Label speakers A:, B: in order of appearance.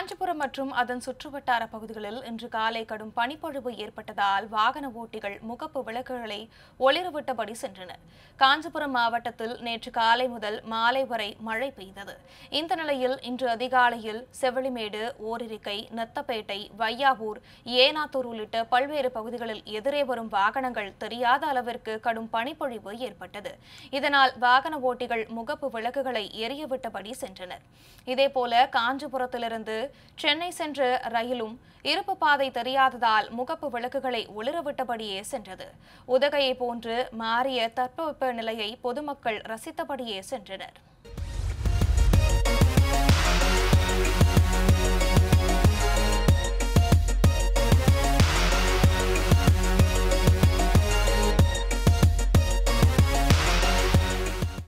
A: காஞ்சிபுரம் மற்றும் அதன் சுற்றுவட்டார பகுதிகளில் இன்று காலை கடும் பனிப்பொழிவு ஏற்பட்டதால் வாகன ஓட்டிகள் முகப்பு விளக்குகளை ஒளிரவிட்டபடி சென்றனர் காஞ்சிபுரம் மாவட்டத்தில் நேற்று காலை முதல் மாலை வரை மழை பெய்தது இந்த நிலையில் இன்று அதிகாலையில் செவிலிமேடு ஓரிரிக்கை நத்தப்பேட்டை வையாவூர் ஏனாத்தூர் உள்ளிட்ட பல்வேறு பகுதிகளில் எதிரே வரும் வாகனங்கள் தெரியாத அளவிற்கு கடும் பனிப்பொழிவு ஏற்பட்டது இதனால் வாகன ஓட்டிகள் முகப்பு விளக்குகளை எரியவிட்டபடி சென்றனர் இதேபோல காஞ்சிபுரத்திலிருந்து சென்னை சென்ற ரயிலும் இருப்பு பாதை தெரியாததால் முகப்பு விளக்குகளை ஒளிரவிட்டபடியே சென்றது உதகையை போன்று மாறிய தட்பவெப்ப நிலையை பொதுமக்கள் ரசித்தபடியே சென்றனர்